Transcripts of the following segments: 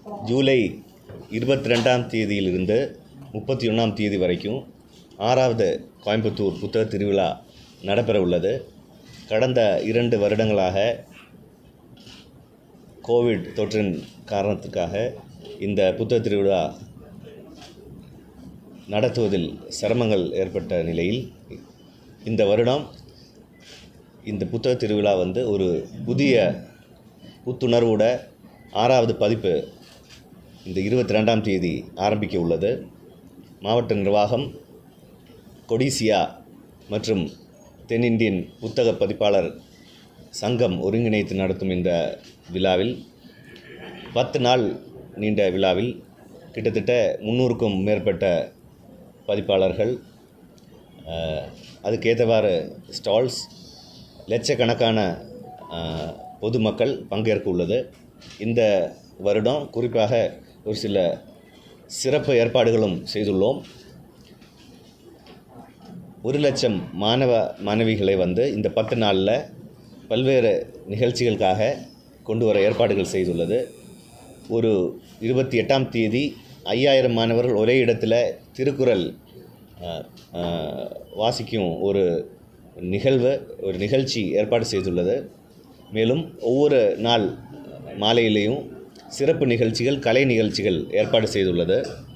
ஜூலை இருபத்தி ரெண்டாம் தேதியிலிருந்து முப்பத்தி ஒன்றாம் தேதி வரைக்கும் ஆறாவது கோயம்புத்தூர் புத்தக திருவிழா நடைபெற உள்ளது கடந்த இரண்டு வருடங்களாக கோவிட் தொற்றின் காரணத்துக்காக இந்த புத்தக திருவிழா நடத்துவதில் சிரமங்கள் ஏற்பட்ட நிலையில் இந்த வருடம் இந்த புத்தக திருவிழா வந்து ஒரு புதிய புத்துணர்வோட ஆறாவது பதிப்பு இந்த இருபத்தி ரெண்டாம் தேதி ஆரம்பிக்க உள்ளது மாவட்ட நிர்வாகம் கொடிசியா மற்றும் தென்னிந்தியன் புத்தக பதிப்பாளர் சங்கம் ஒருங்கிணைத்து நடத்தும் இந்த விழாவில் பத்து நாள் நீண்ட விழாவில் கிட்டத்தட்ட முந்நூறுக்கும் மேற்பட்ட பதிப்பாளர்கள் அஹ், அதுக்கேற்றவாறு ஸ்டால்ஸ் லட்சக்கணக்கான அஹ், பொதுமக்கள் பங்கேற்க உள்ளது இந்த வருடம் குறிப்பாக ஒரு சில சிறப்பு ஏற்பாடுகளும் செய்துள்ளோம் ஒரு லட்சம் மாணவ மாணவிகளை வந்து இந்த பத்து நாளில் பல்வேறு நிகழ்ச்சிகளுக்காக கொண்டு வர ஏற்பாடுகள் செய்துள்ளது ஒரு இருபத்தி எட்டாம் தேதி ஐயாயிரம் மாணவர்கள் ஒரே இடத்துல திருக்குறள் அஹ், அஹ், வாசிக்கும் ஒரு நிகழ்வு ஒரு நிகழ்ச்சி ஏற்பாடு செய்துள்ளது மேலும் ஒவ்வொரு நாள் மாலையிலேயும் சிறப்பு நிகழ்ச்சிகள் கலை நிகழ்ச்சிகள் ஏற்பாடு செய்துள்ளது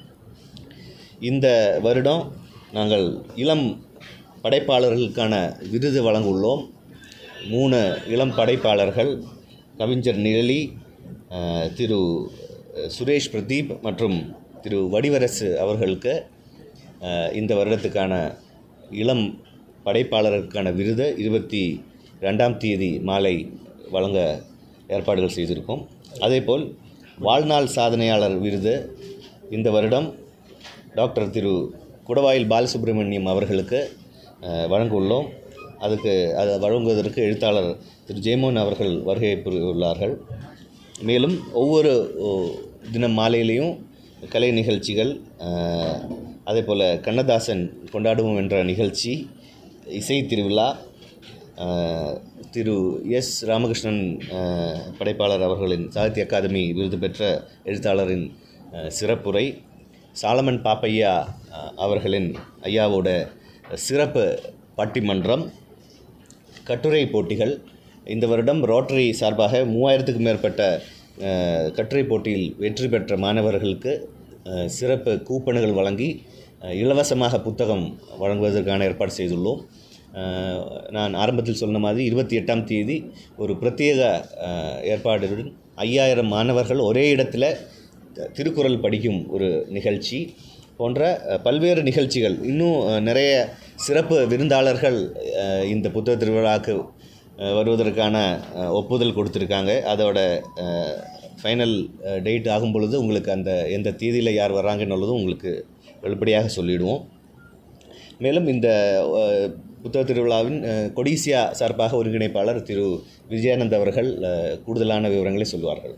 இந்த வருடம் நாங்கள் இளம் படைப்பாளர்களுக்கான விருது வழங்க உள்ளோம் மூணு இளம் படைப்பாளர்கள் கவிஞர் நிழலி அஹ், திரு சுரேஷ் பிரதீப் மற்றும் திரு வடிவரசு அவர்களுக்கு அஹ், இந்த வருடத்துக்கான இளம் படைப்பாளருக்கான விருது இருபத்தி ரெண்டாம் தேதி மாலை வழங்க ஏற்பாடுகள் செய்திருக்கோம் அதேபோல் வாழ்நாள் சாதனையாளர் விருது இந்த வருடம் டாக்டர் திரு குடவாயில் பாலசுப்ரமணியம் அவர்களுக்கு அஹ், வழங்க உள்ளோம் அதுக்கு அதை வழங்குவதற்கு எழுத்தாளர் திரு ஜெயமோகன் அவர்கள் வருகை புரியுள்ளார்கள் மேலும் ஒவ்வொரு ஓ, தினம் மாலையிலையும் கலை நிகழ்ச்சிகள் அஹ், அதே போல் கண்ணதாசன் கொண்டாடுவோம் என்ற நிகழ்ச்சி இசை திருவிழா அஹ், திரு எஸ் ராமகிருஷ்ணன் அஹ், படைப்பாளர் அவர்களின் சாகித்ய அகாதமி விருது பெற்ற எழுத்தாளரின் அஹ், சிறப்புரை சாலமன் பாப்பையா அஹ், அவர்களின் ஐயாவோட சிறப்பு பட்டிமன்றம் கட்டுரை போட்டிகள் இந்த வருடம் ரோட்டரி சார்பாக மூவாயிரத்துக்கும் மேற்பட்ட அஹ், கட்டுரை போட்டியில் வெற்றி பெற்ற மாணவர்களுக்கு அஹ், சிறப்பு கூப்பன்கள் வழங்கி அஹ், இலவசமாக புத்தகம் வழங்குவதற்கான ஏற்பாடு செய்துள்ளோம் அஹ், நான் ஆரம்பத்தில் சொன்ன மாதிரி இருபத்தி எட்டாம் தேதி ஒரு பிரத்யேக அஹ், ஏற்பாடுடன் ஐயாயிரம் மாணவர்கள் ஒரே இடத்துல த- திருக்குறள் படிக்கும் ஒரு நிகழ்ச்சி போன்ற அஹ், பல்வேறு நிகழ்ச்சிகள் இன்னும் அஹ், நிறைய சிறப்பு விருந்தாளர்கள் அஹ், இந்த புத்தக திருவிழாவுக்கு அஹ், வருவதற்கான அஹ், ஒப்புதல் கொடுத்துருக்காங்க அதோட ஃபைனல் டேட் ஆகும் பொழுது உங்களுக்கு அந்த எந்த தேதியில் யார் வர்றாங்கன்னுள்ளதும் உங்களுக்கு வெளிப்படையாக சொல்லிடுவோம் மேலும் இந்த அஹ், புத்தக திருவிழாவின் அஹ், கொடிசியா சார்பாக ஒருங்கிணைப்பாளர் திரு விஜயானந்த் அவர்கள் அஹ், கூடுதலான விவரங்களை சொல்வார்கள்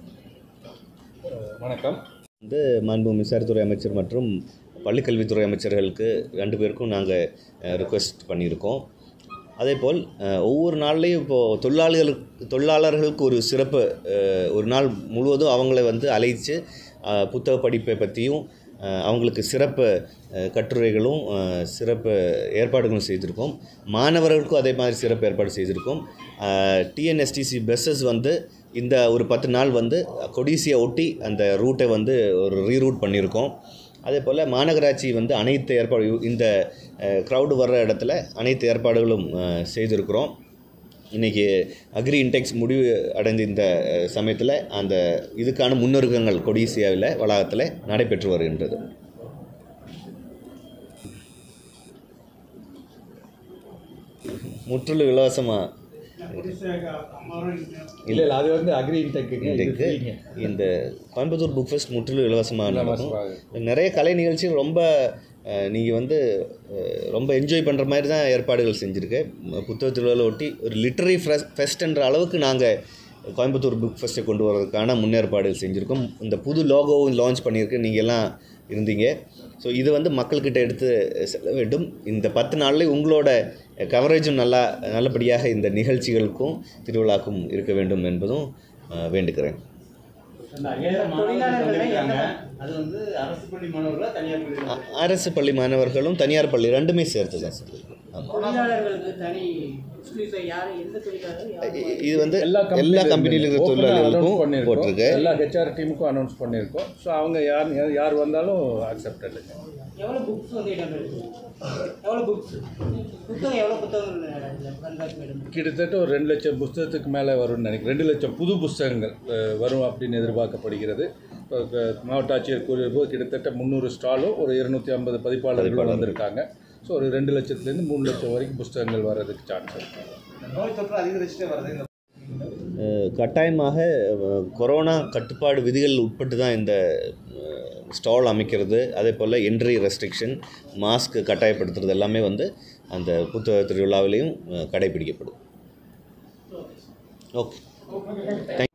வணக்கம் வந்து மாண்பு மின்சாரத்துறை அமைச்சர் மற்றும் பள்ளிக்கல்வித்துறை அமைச்சர்களுக்கு ரெண்டு பேருக்கும் நாங்கள் ரிக்வெஸ்ட் பண்ணியிருக்கோம் அதேபோல் அஹ், ஒவ்வொரு நாள்லேயும் இப்போது தொழிலாளிகளுக்கு தொழிலாளர்களுக்கு ஒரு சிறப்பு அஹ், ஒரு நாள் முழுவதும் அவங்கள வந்து அழைச்சு அஹ், புத்தக படிப்பை பற்றியும் அஹ், அவங்களுக்கு சிறப்பு அஹ், கட்டுரைகளும் அஹ், சிறப்பு ஏற்பாடுகளும் செய்திருக்கோம் மாணவர்களுக்கும் அதே மாதிரி சிறப்பு ஏற்பாடு செய்திருக்கோம் டிஎன்எஸ்டிசி பஸ்ஸஸ் வந்து இந்த ஒரு பத்து நாள் வந்து கொடிசியை ஒட்டி அந்த ரூட்டை வந்து ஒரு ரீரூட் பண்ணியிருக்கோம் அதே போல் மாநகராட்சி வந்து அனைத்து ஏற்பாடு இந்த க்ரௌடு வர்ற இடத்துல அனைத்து ஏற்பாடுகளும் அஹ், செய்திருக்கிறோம் இன்றைக்கி அக்ரி இன்டெக்ஸ் முடிவு அடைந்த இந்த சமயத்தில் அந்த இதுக்கான முன்னொருக்கங்கள் கொடிசியாவில் வளாகத்தில் நடைபெற்று வருகின்றது முற்றிலும் இலவசமாக இல்லை இல்லை அது வந்து அக்ரி இன்டெக் இன்றைக்கு இந்த கோயம்புத்தூர் புக் ஃபெஸ்ட் முற்றிலும் இலவசமாக நடக்கும் இலவசமாக. நிறைய கலை நிகழ்ச்சிகள் ரொம்ப நீங்கள் வந்து அஹ், ரொம்ப என்ஜாய் பண்ணுற மாதிரி தான் ஏற்பாடுகள் செஞ்சுருக்கு ம- புத்தக திருவிழாவில் ஒட்டி ஒரு லிட்டரரி ஃபெஸ்ட்ன்ற அளவுக்கு நாங்கள் கோயம்புத்தூர் புக் ஃபெஸ்ட்டை கொண்டு வரதுக்கான முன்னேற்பாடுகள் செஞ்சுருக்கோம் இந்த புது லோகோவும் லான்ச் பண்ணியிருக்கு நீங்கள் எல்லாம் இருந்தீங்க ஸோ இது வந்து மக்கள்கிட்ட எடுத்து செல்ல வேண்டும் இந்த பத்து நாள்லேயும் உங்களோட கவரேஜும் நல்லா நல்லபடியாக இந்த நிகழ்ச்சிகளுக்கும் திருவிழாக்கும் இருக்க வேண்டும் என்பதும் அஹ், வேண்டுகிறேன் அந்த ஐயாயிரம் மாணவர்கள் பண்ணியிருக்காங்க அது வந்து அரசு பள்ளி மாணவர்களா தனியார் பள்ளி அ- அரசு பள்ளி மாணவர்களும் தனியார் பள்ளி ரெண்டுமே சேர்த்து தான் சார் ஆமாம் தொழிலாளர்களுக்கு தனி எக்ஸ்க்ளூசிவ் யார் எந்த தொழிலாளர் யார் இ- இது வந்து எல்லா எல்லா கம்பெனியில் இருக்கிற அனௌன்ஸ் தொழிலாளர்களுக்கும் பண்ணியிருக்கோம் போட்டிருக்கு எல்லா ஹெச்ஆர் டீமுக்கும் அனௌன்ஸ் பண்ணியிருக்கோம் ஸோ அவங்க யார் யார் வந்தாலும் அக்செப்டட் எவ்வளோ புக்ஸ் வந்து இடம் இருக்கு எவ்வளோ புக்ஸ் புத்தகம் எவ்வளோ புத்தகங்கள் கண்காட்சி இடம் கிட்டத்தட்ட ஒரு ரெண்டு லட்சம் புஸ்தகத்துக்கு மேலே வரும்னு நினைக்கிறேன் ரெண்டு லட்சம் புது புஸ்தகங்கள் அஹ், வரும் அப்படின்னு எதிர்பார்க்கப்படுகிறது இப்போ க- மாவட்ட ஆட்சியர் கூறியபோது கிட்டத்தட்ட முந்நூறு ஸ்டாலும் ஒரு இருநூத்தி ஐம்பது பதிப்பாளர்கள் வந்திருக்காங்க ஸோ ஒரு ரெண்டு லட்சத்துலேருந்து மூணு லட்சம் வரைக்கும் புஸ்தகங்கள் வர்றதுக்கு சான்ஸ் இருக்குது நோய் தொற்று அதிகரிச்சுட்டே வருது இந்த அஹ், கட்டாயமாக அஹ், கொரோனா கட்டுப்பாடு விதிகள் உட்பட்டு தான் இந்த ஸ்டால் அமைக்கிறது அதே போல் என்ட்ரி ரெஸ்ட்ரிக்ஷன் மாஸ்க் கட்டாயப்படுத்துறது எல்லாமே வந்து அந்த புத்தக திருவிழாவிலையும் அஹ், கடைபிடிக்கப்படும் ஓகே